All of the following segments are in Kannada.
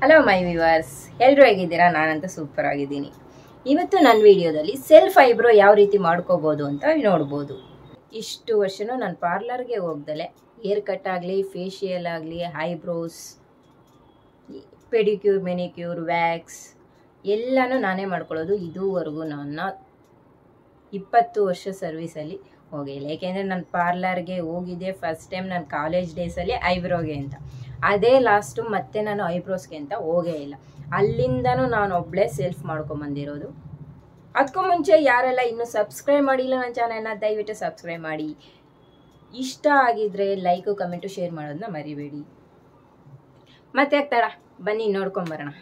ಹಲೋ ಮೈ ವಿವರ್ಸ್ ಎಲ್ಲರೂ ಹೇಗಿದ್ದೀರಾ ನಾನಂತೂ ಸೂಪರ್ ಆಗಿದ್ದೀನಿ ಇವತ್ತು ನನ್ನ ವಿಡಿಯೋದಲ್ಲಿ ಸೆಲ್ಫ್ ಐಬ್ರೋ ಯಾವ ರೀತಿ ಮಾಡ್ಕೋಬೋದು ಅಂತ ನೋಡ್ಬೋದು ಇಷ್ಟು ವರ್ಷನೂ ನಾನು ಪಾರ್ಲರ್ಗೆ ಹೋಗ್ದಲೆ ಹೇರ್ ಕಟ್ ಆಗಲಿ ಫೇಶಿಯಲ್ ಆಗಲಿ ಐಬ್ರೋಸ್ ಪೆಡಿಕ್ಯೂರ್ ಮೆನಿಕ್ಯೂರ್ ವ್ಯಾಕ್ಸ್ ಎಲ್ಲನೂ ನಾನೇ ಮಾಡ್ಕೊಳ್ಳೋದು ಇದುವರೆಗೂ ನನ್ನ ಇಪ್ಪತ್ತು ವರ್ಷ ಸರ್ವಿಸಲ್ಲಿ ಹೋಗಿಲ್ಲ ಏಕೆಂದರೆ ನಾನು ಪಾರ್ಲರ್ಗೆ ಹೋಗಿದ್ದೆ ಫಸ್ಟ್ ಟೈಮ್ ನಾನು ಕಾಲೇಜ್ ಡೇಸಲ್ಲಿ ಐಬ್ರೋಗೆ ಅಂತ ಅದೇ ಲಾಸ್ಟು ಮತ್ತೆ ನಾನು ಐಬ್ರೋಸ್ಗೆ ಅಂತ ಹೋಗೇ ಇಲ್ಲ ಅಲ್ಲಿಂದನೂ ನಾನು ಒಬ್ಬಳೇ ಸೆಲ್ಫ್ ಮಾಡ್ಕೊಂಬಂದಿರೋದು ಅದಕ್ಕೂ ಮುಂಚೆ ಯಾರೆಲ್ಲ ಇನ್ನೂ ಸಬ್ಸ್ಕ್ರೈಬ್ ಮಾಡಿಲ್ಲ ನನ್ನ ಚಾನಲ್ನ ದಯವಿಟ್ಟು ಸಬ್ಸ್ಕ್ರೈಬ್ ಮಾಡಿ ಇಷ್ಟ ಆಗಿದ್ರೆ ಲೈಕು ಕಮೆಂಟು ಶೇರ್ ಮಾಡೋದನ್ನ ಮರಿಬೇಡಿ ಮತ್ತೆ ಆಗ್ತಾಡ ಬನ್ನಿ ನೋಡ್ಕೊಂಬರೋಣ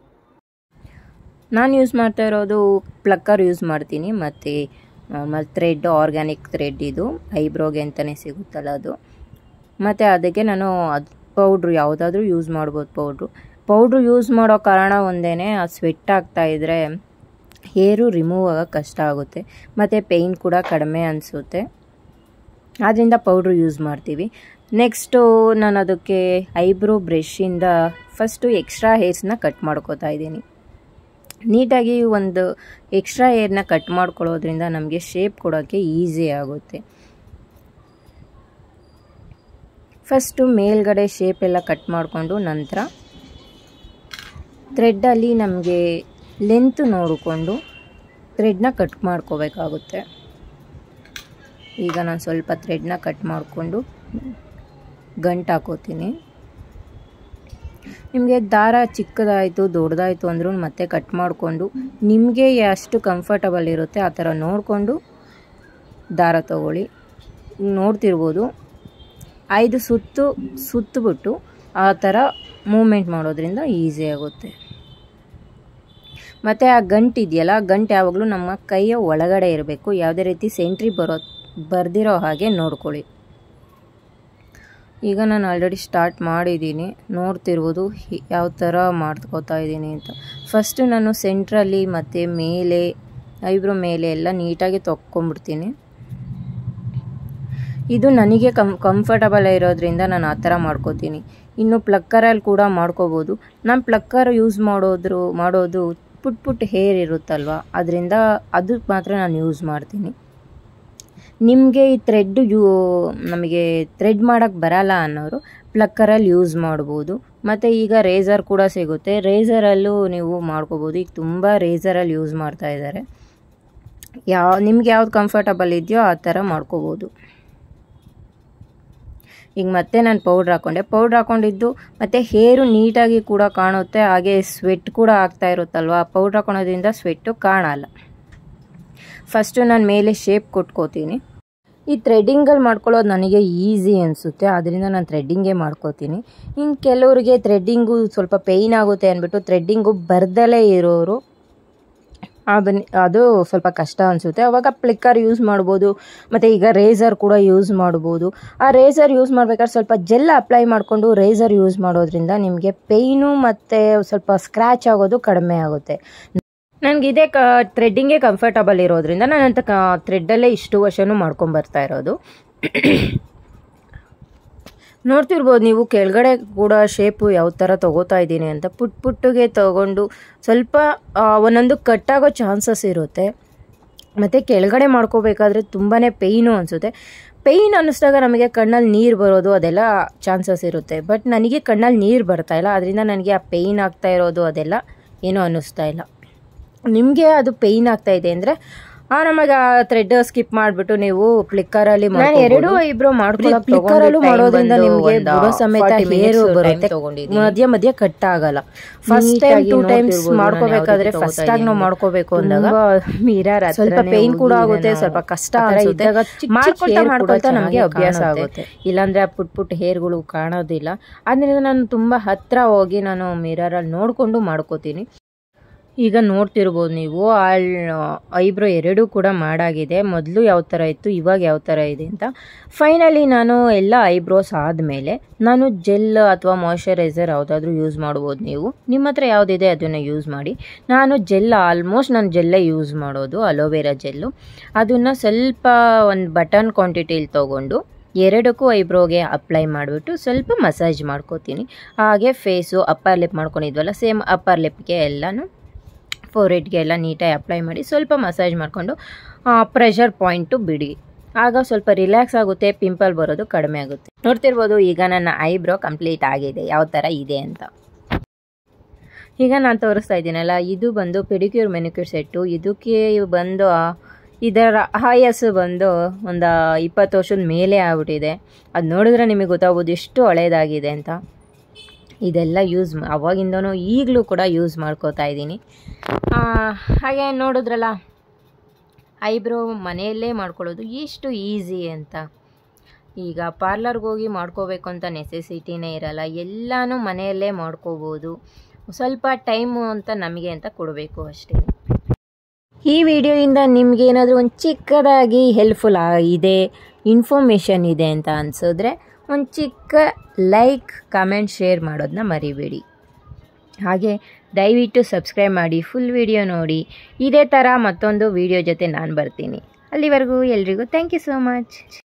ನಾನು ಯೂಸ್ ಮಾಡ್ತಾ ಇರೋದು ಪ್ಲಕ್ಕರ್ ಯೂಸ್ ಮಾಡ್ತೀನಿ ಮತ್ತು ನಾರ್ಮಲ್ ಥ್ರೆಡ್ ಆರ್ಗ್ಯಾನಿಕ್ ಥ್ರೆಡ್ ಇದು ಐಬ್ರೋಗೆ ಅಂತಲೇ ಸಿಗುತ್ತಲ್ಲ ಅದು ಮತ್ತು ಅದಕ್ಕೆ ನಾನು ಅದು ಪೌಡ್ರು ಯಾವುದಾದ್ರೂ ಯೂಸ್ ಮಾಡ್ಬೋದು ಪೌಡ್ರು ಪೌಡ್ರು ಯೂಸ್ ಮಾಡೋ ಕಾರಣ ಒಂದೇ ಅದು ಸ್ವೆಟ್ ಆಗ್ತಾಯಿದ್ರೆ ಹೇರು ರಿಮೂವ್ ಆಗೋಕ್ಕೆ ಕಷ್ಟ ಆಗುತ್ತೆ ಮತ್ತು ಪೇಯ್ನ್ ಕೂಡ ಕಡಿಮೆ ಅನಿಸುತ್ತೆ ಆದ್ದರಿಂದ ಪೌಡ್ರು ಯೂಸ್ ಮಾಡ್ತೀವಿ ನೆಕ್ಸ್ಟು ನಾನು ಅದಕ್ಕೆ ಐಬ್ರೋ ಬ್ರಷಿಂದ ಫಸ್ಟು ಎಕ್ಸ್ಟ್ರಾ ಹೇರ್ಸ್ನ ಕಟ್ ಮಾಡ್ಕೋತಾ ಇದ್ದೀನಿ ನೀಟಾಗಿ ಒಂದು ಎಕ್ಸ್ಟ್ರಾ ಏರ್ನ ಕಟ್ ಮಾಡ್ಕೊಳ್ಳೋದ್ರಿಂದ ನಮಗೆ ಶೇಪ್ ಕೊಡೋಕ್ಕೆ ಈಸಿ ಆಗುತ್ತೆ ಫಸ್ಟು ಮೇಲ್ಗಡೆ ಶೇಪ್ ಎಲ್ಲ ಕಟ್ ಮಾಡಿಕೊಂಡು ನಂತರ ಥ್ರೆಡ್ಡಲ್ಲಿ ನಮಗೆ ಲೆಂತ್ ನೋಡಿಕೊಂಡು ಥ್ರೆಡ್ನ ಕಟ್ ಮಾಡ್ಕೋಬೇಕಾಗುತ್ತೆ ಈಗ ನಾನು ಸ್ವಲ್ಪ ಥ್ರೆಡ್ನ ಕಟ್ ಮಾಡಿಕೊಂಡು ಗಂಟು ಹಾಕೋತೀನಿ ನಿಮಗೆ ದಾರ ಚಿಕ್ಕದಾಯಿತು ದೊಡ್ಡದಾಯಿತು ಅಂದ್ರೂ ಮತ್ತೆ ಕಟ್ ಮಾಡಿಕೊಂಡು ನಿಮಗೆ ಎಷ್ಟು ಕಂಫರ್ಟಬಲ್ ಇರುತ್ತೆ ಆ ಥರ ನೋಡಿಕೊಂಡು ದಾರ ತಗೊಳ್ಳಿ ನೋಡ್ತಿರ್ಬೋದು ಐದು ಸುತ್ತು ಸುತ್ತಬಿಟ್ಟು ಆ ಥರ ಮೂಮೆಂಟ್ ಮಾಡೋದ್ರಿಂದ ಈಸಿ ಆಗುತ್ತೆ ಮತ್ತು ಆ ಗಂಟು ಇದೆಯಲ್ಲ ಆ ಗಂಟು ಯಾವಾಗಲೂ ನಮ್ಮ ಕೈಯ ಒಳಗಡೆ ಇರಬೇಕು ಯಾವುದೇ ರೀತಿ ಸೆಂಟ್ರಿ ಬರೋ ಬರ್ದಿರೋ ಹಾಗೆ ನೋಡ್ಕೊಳ್ಳಿ ಈಗ ನಾನು ಆಲ್ರೆಡಿ ಸ್ಟಾರ್ಟ್ ಮಾಡಿದ್ದೀನಿ ನೋಡ್ತಿರ್ಬೋದು ಯಾವ ಥರ ಮಾಡ್ಕೋತಾ ಇದ್ದೀನಿ ಅಂತ ಫಸ್ಟು ನಾನು ಸೆಂಟ್ರಲ್ಲಿ ಮತ್ತು ಮೇಲೆ ಐಬ್ರೋ ಮೇಲೆ ಎಲ್ಲ ನೀಟಾಗಿ ತೊಗೊಂಬಿಡ್ತೀನಿ ಇದು ನನಗೆ ಕಂ ಕಂಫರ್ಟಬಲ್ ಇರೋದ್ರಿಂದ ನಾನು ಆ ಥರ ಮಾಡ್ಕೋತೀನಿ ಇನ್ನು ಪ್ಲಕ್ಕರಲ್ಲಿ ಕೂಡ ಮಾಡ್ಕೋಬೋದು ನಾನು ಪ್ಲಕ್ಕರ್ ಯೂಸ್ ಮಾಡೋದ್ರು ಮಾಡೋದು ಪುಟ್ ಪುಟ್ ಹೇರ್ ಇರುತ್ತಲ್ವ ಅದರಿಂದ ಅದು ಮಾತ್ರ ನಾನು ಯೂಸ್ ಮಾಡ್ತೀನಿ ನಿಮಗೆ ಈ ಥ್ರೆಡ್ ಯೂ ನಮಗೆ ಥ್ರೆಡ್ ಮಾಡೋಕ್ಕೆ ಬರಲ್ಲ ಅನ್ನೋರು ಪ್ಲಕ್ಕರಲ್ಲಿ ಯೂಸ್ ಮಾಡ್ಬೋದು ಮತ್ತು ಈಗ ರೇಸರ್ ಕೂಡ ಸಿಗುತ್ತೆ ರೇಸರಲ್ಲೂ ನೀವು ಮಾಡ್ಕೋಬೋದು ಈಗ ತುಂಬ ರೇಸರಲ್ಲಿ ಯೂಸ್ ಮಾಡ್ತಾ ಇದ್ದಾರೆ ಯಾವ ನಿಮ್ಗೆ ಯಾವ್ದು ಕಂಫರ್ಟಬಲ್ ಇದೆಯೋ ಆ ಥರ ಮಾಡ್ಕೋಬೋದು ಈಗ ಮತ್ತೆ ನಾನು ಪೌಡ್ರ್ ಹಾಕ್ಕೊಂಡೆ ಪೌಡ್ರ್ ಹಾಕ್ಕೊಂಡಿದ್ದು ಮತ್ತು ಹೇರು ನೀಟಾಗಿ ಕೂಡ ಕಾಣುತ್ತೆ ಹಾಗೆ ಸ್ವೆಟ್ ಕೂಡ ಆಗ್ತಾ ಇರುತ್ತಲ್ವ ಪೌಡ್ರ್ ಹಾಕೊಳೋದ್ರಿಂದ ಸ್ವೆಟ್ಟು ಕಾಣಲ್ಲ ಫಸ್ಟು ನಾನು ಮೇಲೆ ಶೇಪ್ ಕೊಟ್ಕೋತೀನಿ ಈ ಥ್ರೆಡ್ಡಿಂಗಲ್ಲಿ ಮಾಡ್ಕೊಳ್ಳೋದು ನನಗೆ ಈಸಿ ಅನಿಸುತ್ತೆ ಅದರಿಂದ ನಾನು ಥ್ರೆಡ್ಡಿಂಗೇ ಮಾಡ್ಕೋತೀನಿ ಇನ್ನು ಕೆಲವರಿಗೆ ಥ್ರೆಡ್ಡಿಂಗು ಸ್ವಲ್ಪ ಪೇಯ್ನ್ ಆಗುತ್ತೆ ಅಂದ್ಬಿಟ್ಟು ಥ್ರೆಡ್ಡಿಂಗು ಬರ್ದಲೇ ಇರೋರು ಅದನ್ನ ಅದು ಸ್ವಲ್ಪ ಕಷ್ಟ ಅನಿಸುತ್ತೆ ಅವಾಗ ಪ್ಲಿಕ್ಕರ್ ಯೂಸ್ ಮಾಡ್ಬೋದು ಮತ್ತು ಈಗ ರೇಸರ್ ಕೂಡ ಯೂಸ್ ಮಾಡ್ಬೋದು ಆ ರೇಸರ್ ಯೂಸ್ ಮಾಡ್ಬೇಕಾದ್ರೆ ಸ್ವಲ್ಪ ಜೆಲ್ ಅಪ್ಲೈ ಮಾಡಿಕೊಂಡು ರೇಸರ್ ಯೂಸ್ ಮಾಡೋದ್ರಿಂದ ನಿಮಗೆ ಪೇಯ್ನು ಮತ್ತು ಸ್ವಲ್ಪ ಸ್ಕ್ರ್ಯಾಚ್ ಆಗೋದು ಕಡಿಮೆ ಆಗುತ್ತೆ ನನಗೆ ಇದೇ ಕ ಥ್ರೆಡ್ಡಿಂಗೇ ಕಂಫರ್ಟಬಲ್ ಇರೋದ್ರಿಂದ ನಾನಂತ ಕ ಥ್ರೆಡ್ಡಲ್ಲೇ ಇಷ್ಟು ವರ್ಷನೂ ಮಾಡ್ಕೊಂಬರ್ತಾ ಇರೋದು ನೋಡ್ತಿರ್ಬೋದು ನೀವು ಕೆಳಗಡೆ ಕೂಡ ಶೇಪು ಯಾವ ಥರ ತೊಗೋತಾ ಇದ್ದೀನಿ ಅಂತ ಪುಟ್ ಪುಟ್ಟಿಗೆ ತೊಗೊಂಡು ಸ್ವಲ್ಪ ಒಂದೊಂದು ಕಟ್ಟಾಗೋ ಚಾನ್ಸಸ್ ಇರುತ್ತೆ ಮತ್ತು ಕೆಳಗಡೆ ಮಾಡ್ಕೋಬೇಕಾದ್ರೆ ತುಂಬಾ ಪೇಯ್ನು ಅನಿಸುತ್ತೆ ಪೇಯ್ನ್ ಅನ್ನಿಸ್ದಾಗ ನಮಗೆ ಕಣ್ಣಲ್ಲಿ ನೀರು ಬರೋದು ಅದೆಲ್ಲ ಚಾನ್ಸಸ್ ಇರುತ್ತೆ ಬಟ್ ನನಗೆ ಕಣ್ಣಲ್ಲಿ ನೀರು ಬರ್ತಾ ಇಲ್ಲ ಅದರಿಂದ ನನಗೆ ಆ ಪೇಯ್ನ್ ಆಗ್ತಾ ಇರೋದು ಅದೆಲ್ಲ ಏನೂ ಅನ್ನಿಸ್ತಾ ಇಲ್ಲ ನಿಮಗೆ ಅದು ಪೇಯ್ನ್ ಆಗ್ತಾ ಇದೆ ಅಂದರೆ ಆ ನಮಗೆ ಆ ಥ್ರೆಡ್ ಸ್ಕಿಪ್ ಮಾಡಿಬಿಟ್ಟು ನೀವು ಪ್ಲಿಕ್ಕರಲ್ಲಿ ಎರಡು ಐಬ್ರೋ ಮಾಡ್ಕೊಳ್ಳೋಕೆ ಮಾಡೋದ್ರಿಂದ ನಿಮಗೆ ಬುಡೋ ಸಮೇತ ಹೇರು ಬರುತ್ತೆ ಮಧ್ಯ ಮಧ್ಯ ಕಟ್ ಆಗಲ್ಲ ಫಸ್ಟ್ ಟೈಮ್ ಟೂ ಟೈಮ್ಸ್ ಮಾಡ್ಕೋಬೇಕಾದ್ರೆ ಫಸ್ಟ್ ಆಗಿ ನಾವು ಮಾಡ್ಕೋಬೇಕು ಅಂದಾಗ ಮಿರರ್ ಸ್ವಲ್ಪ ಪೇಯ್ನ್ ಕೂಡ ಆಗುತ್ತೆ ಸ್ವಲ್ಪ ಕಷ್ಟ ಅನ್ಸುತ್ತೆ ಮಾಡ್ಕೊಳ್ತಾ ಮಾಡ್ಕೊಳ್ತಾ ನಮಗೆ ಅಭ್ಯಾಸ ಆಗುತ್ತೆ ಇಲ್ಲಾಂದ್ರೆ ಆ ಪುಟ್ ಪುಟ್ ಹೇರ್ಗಳು ಕಾಣೋದಿಲ್ಲ ಅದರಿಂದ ನಾನು ತುಂಬಾ ಹತ್ರ ಹೋಗಿ ನಾನು ಮಿರರಲ್ಲಿ ನೋಡಿಕೊಂಡು ಮಾಡ್ಕೋತೀನಿ ಈಗ ನೋಡ್ತಿರ್ಬೋದು ನೀವು ಆಲ್ ಐಬ್ರೋ ಎರಡೂ ಕೂಡ ಮಾಡಾಗಿದೆ ಮೊದಲು ಯಾವ ಥರ ಇತ್ತು ಇವಾಗ ಯಾವ ಥರ ಇದೆ ಅಂತ ಫೈನಲಿ ನಾನು ಎಲ್ಲ ಐಬ್ರೋಸ್ ಆದಮೇಲೆ ನಾನು ಜೆಲ್ ಅಥವಾ ಮಾಯ್ಶ್ಚರೈಸರ್ ಯಾವುದಾದ್ರೂ ಯೂಸ್ ಮಾಡ್ಬೋದು ನೀವು ನಿಮ್ಮ ಹತ್ರ ಯಾವುದಿದೆ ಅದನ್ನು ಯೂಸ್ ಮಾಡಿ ನಾನು ಜೆಲ್ ಆಲ್ಮೋಸ್ಟ್ ನಾನು ಜೆಲ್ಲೇ ಯೂಸ್ ಮಾಡೋದು ಅಲೋವೆರಾ ಜೆಲ್ಲು ಅದನ್ನು ಸ್ವಲ್ಪ ಒಂದು ಬಟನ್ ಕ್ವಾಂಟಿಟಿಲಿ ತೊಗೊಂಡು ಎರಡಕ್ಕೂ ಐಬ್ರೋಗೆ ಅಪ್ಲೈ ಮಾಡಿಬಿಟ್ಟು ಸ್ವಲ್ಪ ಮಸಾಜ್ ಮಾಡ್ಕೋತೀನಿ ಹಾಗೆ ಫೇಸು ಅಪ್ಪರ್ ಲಿಪ್ ಮಾಡ್ಕೊಂಡಿದ್ವಲ್ಲ ಸೇಮ್ ಅಪ್ಪರ್ ಲಿಪ್ಗೆ ಎಲ್ಲನೂ ಫೋರೆಡ್ಗೆ ಎಲ್ಲ ನೀಟಾಗಿ ಅಪ್ಲೈ ಮಾಡಿ ಸ್ವಲ್ಪ ಮಸಾಜ್ ಮಾಡಿಕೊಂಡು ಪ್ರೆಷರ್ ಪಾಯಿಂಟು ಬಿಡಿ ಆಗ ಸ್ವಲ್ಪ ರಿಲ್ಯಾಕ್ಸ್ ಆಗುತ್ತೆ ಪಿಂಪಲ್ ಬರೋದು ಕಡಿಮೆ ಆಗುತ್ತೆ ನೋಡ್ತಿರ್ಬೋದು ಈಗ ನನ್ನ ಐಬ್ರೋ ಕಂಪ್ಲೀಟ್ ಆಗಿದೆ ಯಾವ ಥರ ಇದೆ ಅಂತ ಈಗ ನಾನು ತೋರಿಸ್ತಾ ಇದ್ದೀನಲ್ಲ ಇದು ಬಂದು ಪೆಡಿಕ್ಯೂರ್ ಮೆನಿಕ್ಯೂರ್ ಸೆಟ್ಟು ಇದಕ್ಕೆ ಬಂದು ಇದರ ಆಯಸ್ಸು ಬಂದು ಒಂದು ಇಪ್ಪತ್ತು ವರ್ಷದ ಮೇಲೆ ಆಗ್ಬಿಟ್ಟಿದೆ ಅದು ನೋಡಿದ್ರೆ ನಿಮಗೆ ಗೊತ್ತಾಗ್ಬೋದು ಎಷ್ಟು ಹಳೇದಾಗಿದೆ ಅಂತ ಇದೆಲ್ಲ ಯೂಸ್ ಅವಾಗಿಂದನೂ ಈಗಲೂ ಕೂಡ ಯೂಸ್ ಮಾಡ್ಕೋತಾ ಇದ್ದೀನಿ ಹಾಗೆ ನೋಡಿದ್ರಲ್ಲ ಐಬ್ರೋ ಮನೆಯಲ್ಲೇ ಮಾಡ್ಕೊಳ್ಳೋದು ಎಷ್ಟು ಈಸಿ ಅಂತ ಈಗ ಪಾರ್ಲರ್ಗೆ ಹೋಗಿ ಮಾಡ್ಕೋಬೇಕು ಅಂತ ನೆಸೆಸಿಟಿನೇ ಇರಲ್ಲ ಎಲ್ಲನೂ ಮನೆಯಲ್ಲೇ ಮಾಡ್ಕೋಬೋದು ಸ್ವಲ್ಪ ಟೈಮು ಅಂತ ನಮಗೆ ಅಂತ ಕೊಡಬೇಕು ಅಷ್ಟೇ ಈ ವಿಡಿಯೋಯಿಂದ ನಿಮ್ಗೆ ಏನಾದರೂ ಒಂದು ಚಿಕ್ಕದಾಗಿ ಹೆಲ್ಪ್ಫುಲ್ ಇದೆ ಇನ್ಫಾರ್ಮೇಷನ್ ಇದೆ ಅಂತ ಅನಿಸಿದ್ರೆ ಒಂದು ಚಿಕ್ಕ ಲೈಕ್ ಕಮೆಂಟ್ ಶೇರ್ ಮಾಡೋದನ್ನ ಮರಿಬೇಡಿ ಹಾಗೆ ದಯವಿಟ್ಟು ಸಬ್ಸ್ಕ್ರೈಬ್ ಮಾಡಿ ಫುಲ್ ವಿಡಿಯೋ ನೋಡಿ ಇದೇ ಥರ ಮತ್ತೊಂದು ವಿಡಿಯೋ ಜೊತೆ ನಾನು ಬರ್ತೀನಿ ಅಲ್ಲಿವರೆಗೂ ಎಲ್ರಿಗೂ ಥ್ಯಾಂಕ್ ಯು ಸೋ ಮಚ್